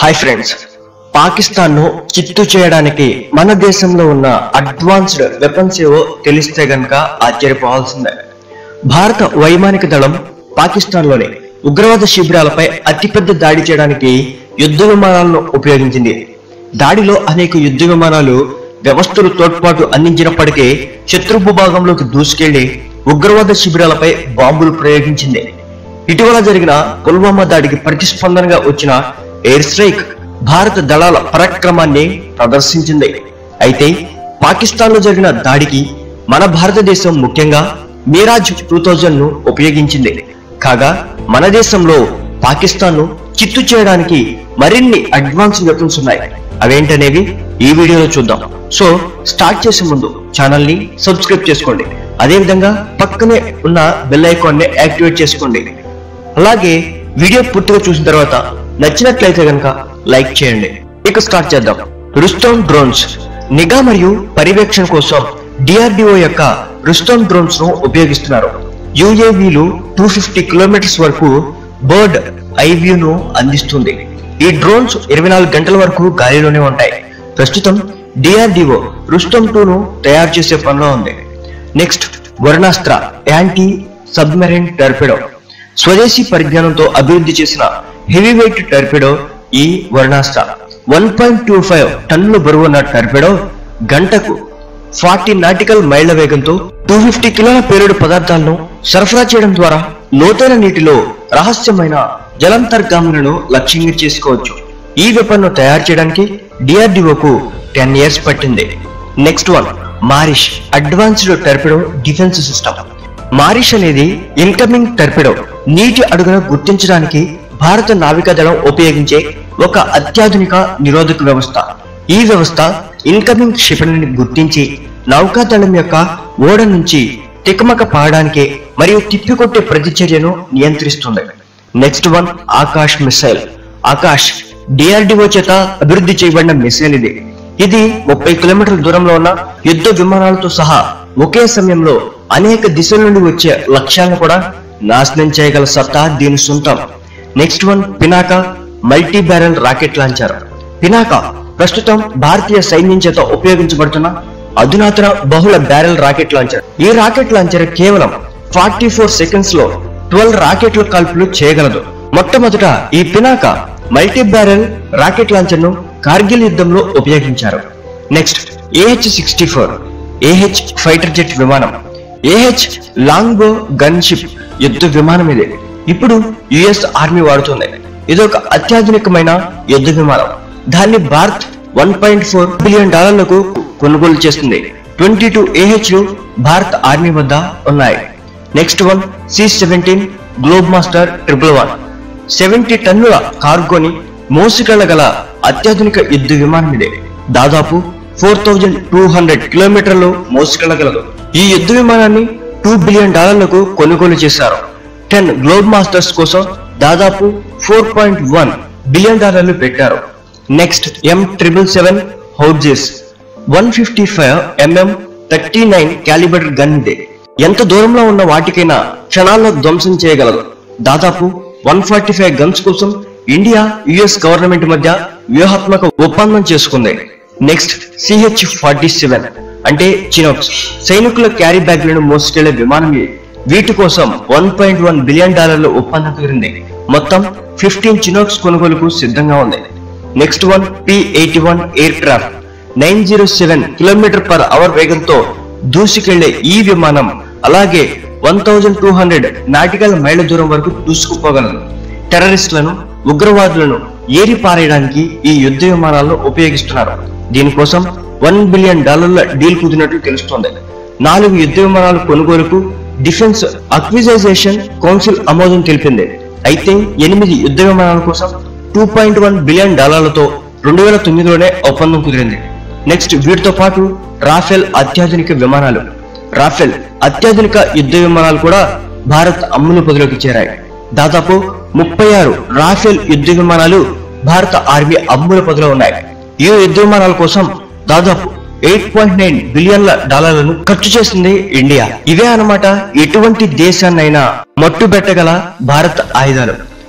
hi friends Pakistan ను చిత్తు చేయడానికి మన దేశంలో ఉన్న అడ్వాన్స్డ్ వెపన్స్ ఏవో తెలిస్తే గనక ఆశ్చర్యపోవాల్సిందే భారత వైమానిక దళం పాకిస్తాన్ లోని ఉగ్రవాద శిబిరాలపై అతిపెద్ద దాడి చేయడానికి యుద్ధ విమానాలను ఉపయోగించింది దాడిలో అనేక యుద్ధ విమానాలు వ్యవస్థలు తోడ్పాటు అందించినప్పటికీ శత్రు భూభాగంలోకి దూసుకెళ్లి ఉగ్రవాద శిబిరాలపై బాంబులు ప్రయోగించింది ఇటీవల జరిగిన పుల్వామా దాడికి ప్రతిస్పందనగా వచ్చిన ఎయిర్ స్ట్రైక్ భారత దళాల పరాక్రమాన్ని ప్రదర్శించింది అయితే పాకిస్తాన్ లో జరిగిన దాడికి మన భారతదేశం ముఖ్యంగా మీరాజ్ టూ థౌజండ్ ను ఉపయోగించింది కాగా మన దేశంలో పాకిస్తాన్ ను చిత్తు చేయడానికి మరిన్ని అడ్వాన్స్ వెపన్స్ ఉన్నాయి అవేంటనేవి ఈ వీడియోలో చూద్దాం సో స్టార్ట్ చేసే ముందు ఛానల్ ని సబ్స్క్రైబ్ చేసుకోండి అదే విధంగా పక్కనే ఉన్న బెల్ ఐకాన్ ని యాక్టివేట్ చేసుకోండి అలాగే వీడియో పూర్తిగా చూసిన తర్వాత నచ్చినట్లయితే కనుక లైక్ చేయండి ఇక స్టార్ట్ చేద్దాం రుస్తోమ్ డ్రోన్స్ నిఘా మరియు పర్యవేక్షణ కోసం డిఆర్డిఓ యొక్క రుస్తోమ్ డ్రోన్స్ ను ఉపయోగిస్తున్నారు యుఏవీలు టూ ఫిఫ్టీ కిలోమీటర్స్ వరకు బర్డ్ ఐ వ్యూను అందిస్తుంది ఈ డ్రోన్స్ ఇరవై నాలుగు గంటల వరకు గాలిలోనే ఉంటాయి ప్రస్తుతం డిఆర్డిఓ రుస్తోమ్ టూ ను తయారు చేసే పనిలో ఉంది next Varunastra anti submarine torpedo స్వదేశీ పరిజ్ఞానంతో అభివృద్ధి చేసిన హెవీ వెయిట్ టర్పెడో ఈ Varunastra one point two five టన్నుల బరువున్న టర్పెడో గంటకు ఫార్టీ నాటికల్ మైళ్ల వేగంతో టూ ఫిఫ్టీ కిలోల పేరుడు పదార్థాలను సరఫరా చేయడం ద్వారా లోతైన నీటిలో రహస్యమైన జలంతర్గాములను లక్ష్యంగా చేసుకోవచ్చు ఈ వెపన్ ను తయారు చేయడానికి డిఆర్డిఓకు టెన్ ఇయర్స్ పట్టింది next one Maareech advanced torpedo defence system Maareech అనేది ఇన్కమింగ్ టర్పెడో నీటి అడుగున గుర్తించడానికి భారత నావికాదళం ఉపయోగించే ఒక అత్యాధునిక నిరోధక వ్యవస్థ ఈ వ్యవస్థ ఇన్కమింగ్ క్షిపణిని గుర్తించి నౌకాదళం యొక్క ఓడ నుంచి తికమక పాడడానికి మరియు తిప్పికొట్టే ప్రతిచర్యను నియంత్రిస్తుంది next one Akash missile Akash DRDO చేత అభివృద్ధి చేయబడిన మిసైల్ ఇది ఇది ముప్పై కిలోమీటర్ల దూరంలో ఉన్న యుద్ధ విమానాలతో సహా ఒకే సమయంలో అనేక దిశల నుండి వచ్చే లక్ష్యాలను కూడా నాశనం చేయగల సత్తా దీని సొంతం next one Pinaka multi barrel rocket launcher Pinaka ప్రస్తుతం భారతీయ సైన్యం చేత ఉపయోగించబడుతున్న అధునాతన బహుళ బ్యారెల్ రాకెట్ లాంచర్ ఈ రాకెట్ లాంచర్ కేవలం ఫార్టీ ఫోర్ సెకండ్స్ లో ట్వెల్వ్ రాకెట్ల కాల్పులు చేయగలదు మొట్టమొదట ఈ Pinaka multi barrel rocket launcher ను కార్గిల్ యుద్ధంలో ఉపయోగించారు next AH sixty four AH fighter jet విమానం ఏహెచ్ లాంగ్బో గన్ షిప్ యుద్ధ విమానం ఇది ఇప్పుడు యుఎస్ ఆర్మీ వాడుతుంది ఇది ఒక అత్యాధునికమైన యుద్ధ విమానం దాన్ని Bharat one point four billion డాలర్లకు కొనుగోలు చేస్తుంది twenty two AH Bharat army వద్ద ఉన్నాయి next one C seventeen Globemaster triple one seventy టన్నుల కార్గోని మోసుకెళ్లగల అత్యాధునిక యుద్ధ విమానం ఇదే దాదాపు ఫోర్ థౌజండ్ టూ హండ్రెడ్ కిలోమీటర్లు మోసుకెళ్లగలదు ఈ యుద్ధ విమానాన్ని టూ బిలియన్ డాలర్లకు కొనుగోలు చేశారు టెన్ గ్లోబ్ మాస్టర్స్ కోసం దాదాపు ఫోర్ పాయింట్ వన్ బిలియన్ డాలర్లు పెట్టారు నెక్స్ట్ ఎం ట్రిపుల్ సెవెన్ హౌజెస్ one fifty five mm thirty nine calibre gun ఇదే ఎంత దూరంలో ఉన్న వాటికైనా క్షణాల్లో ధ్వంసం చేయగలదు దాదాపు వన్ ఫార్టీ ఫైవ్ గన్స్ కోసం ఇండియా యుఎస్ గవర్నమెంట్ మధ్య వ్యూహాత్మక ఒప్పందం చేసుకుంది నెక్స్ట్ సిహెచ్ ఫార్టీ సెవెన్ అంటే చినోక్స్ సైనికుల క్యారీ బ్యాగ్లను మోసుకెళ్లే విమానం ఇది వీటి కోసం వన్ పాయింట్ వన్ బిలియన్ డాలర్ల ఒప్పందం కుదిరింది మొత్తం ఫిఫ్టీన్ చినోక్స్ కొనుగోలుకు సిద్ధంగా ఉంది next one P eighty one aircraft nine zero seven kilometre per hour వేగంతో దూసుకెళ్లే ఈ విమానం అలాగే one thousand two hundred nautical మైళ్ళ దూరం వరకు దూసుకుపోగలదు టెర్రరిస్టులను ఉగ్రవాదులను ఏరి పారేయడానికి ఈ యుద్ధ విమానాలను ఉపయోగిస్తున్నారు దీనికోసం వన్ బిలియన్ డాలర్ల డీల్ కుదిరినట్లు తెలుస్తోంది నాలుగు యుద్ధ విమానాల కొనుగోలుకు డిఫెన్స్ అక్విజైజేషన్ కౌన్సిల్ ఆమోదం తెలిపింది అయితే ఎనిమిది యుద్ధ విమానాల కోసం టూ పాయింట్ వన్ బిలియన్ డాలర్లతో రెండు వేల తొమ్మిదిలోనే ఒప్పందం కుదిరింది నెక్స్ట్ వీటితో పాటు రాఫెల్ అత్యాధునిక విమానాలు రాఫెల్ అత్యాధునిక యుద్ధ విమానాలు కూడా భారత్ అమ్ముల పొదిలోకి చేరాయి దాదాపు ముప్పై ఆరు రాఫెల్ యుద్ధ విమానాలు భారత ఆర్మీ అమ్ముల పొదిలో ఉన్నాయి ఈ యుద్ధ విమానాల కోసం దాదాపు ఎయిట్ పాయింట్ నైన్ బిలియన్ల డాలర్లను ఖర్చు చేసింది ఇండియా ఇవే అన్నమాట ఎటువంటి దేశాన్నైనా మట్టుబెట్టగల భారత్ ఆయుధాలు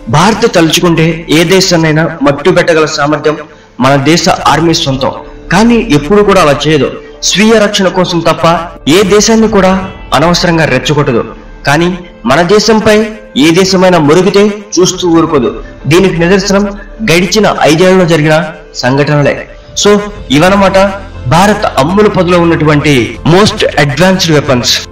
భారత్ తలుచుకుంటే ఏ దేశాన్నైనా మట్టు పెట్టగల సామర్థ్యం మన దేశ ఆర్మీ సొంతం కానీ ఎప్పుడు కూడా అలా చేయదు స్వీయ రక్షణ కోసం తప్ప ఏ దేశాన్ని కూడా అనవసరంగా రెచ్చగొట్టదు కానీ మన దేశంపై ఏ దేశమైనా మురిగితే చూస్తూ ఊరుకోదు దీనికి నిదర్శనం గడిచిన ఐదేళ్లలో జరిగిన సంఘటనలే సో ఇవన్నమాట భారత్ అమ్ముల పదిలో ఉన్నటువంటి మోస్ట్ అడ్వాన్స్డ్ వెపన్స్